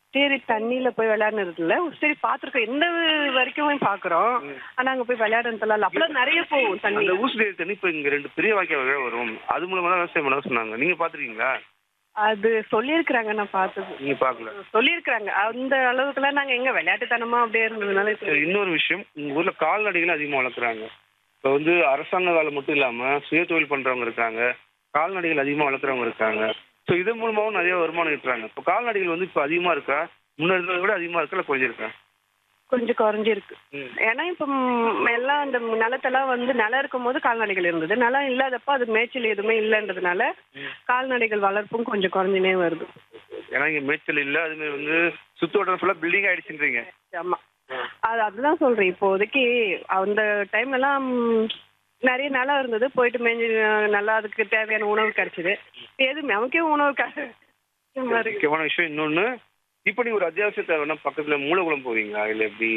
சரி தண்ணியில போய் விளையாடுனது இல்ல சரி பாத்துருக்கோம் எந்த வரைக்கும் பாக்குறோம் ஆனா அங்க போய் விளையாடுறதுலாம் இல்ல அப்பெல்லாம் நிறைய போகும் தண்ணி அந்த ஊசுடேரி தண்ணி இப்போ இங்க ரெண்டு பெரிய வாய்க்கால் வழியா வரும் அது மூலமா தான் விவசாயம் பண்ண சொன்னாங்க நீங்க பாத்துருக்கீங்களா அது சொல்லியிருக்கிறாங்க நான் பார்த்தது நீங்க பார்க்கல சொல்லியிருக்கிறாங்க அந்த அளவுக்குலாம் நாங்க எங்க விளையாட்டுத்தனமா அப்படியே இருந்ததுனால சரி, இன்னொரு விஷயம் உங்க ஊர்ல கால்நடைகள் அதிகமா வளர்க்குறாங்க இப்போ வந்து அரசாங்க வேலை மட்டும் இல்லாம சுய தொழில் பண்றவங்க இருக்காங்க கால்நடைகள் அதிகமா வளர்க்குறவங்க இருக்காங்க ஸோ இதன் மூலமாவும் நிறைய வருமானம் ஈட்டுறாங்க இப்போ கால்நடைகள் வந்து இப்போ அதிகமா இருக்கா முன்ன இருந்ததை விட அதிகமா இருக்கா இல்லை குறைஞ்சிருக்கா கொஞ்சம் குறைஞ்சிருக்கு ம். ஏன்னா இப்ப ம், எல்லாம் அந்த நிலத்தெல்லாம் வந்து நிலம் இருக்கும் போது கால்நடைகள் இருந்தது நிலம் இல்லாதப்ப அது மேய்ச்சல் எதுவுமே இல்லைன்றதுனால கால்நடைகள் வளர்ப்பும் கொஞ்சம் குறைஞ்சினே வருது ஏன்னா இங்க மேய்ச்சல் இல்லை அதுமாதிரி வந்து சுத்து வட்டம் ஃபுல்லாக பில்டிங் ஆயிடுச்சுன்றீங்க ஆமா அது அதுதான் சொல்றேன் இப்போதைக்கு அந்த டைம்ல எல்லாம் ம், நிறைய நிலம் இருந்தது போயிட்டு மேய்ஞ்சி அஹ், நல்லா அதுக்கு தேவையான உணவு கிடைச்சது எது நமக்கே உணவு கிடை- இந்த மாதிரி முக்கியமான விஷயம் இன்னொன்னு இப்போ நீ ஒரு அத்தியாவசிய தேவைன்னா பக்கத்துல மூலகுளம் போவீங்களா இல்லை எப்படி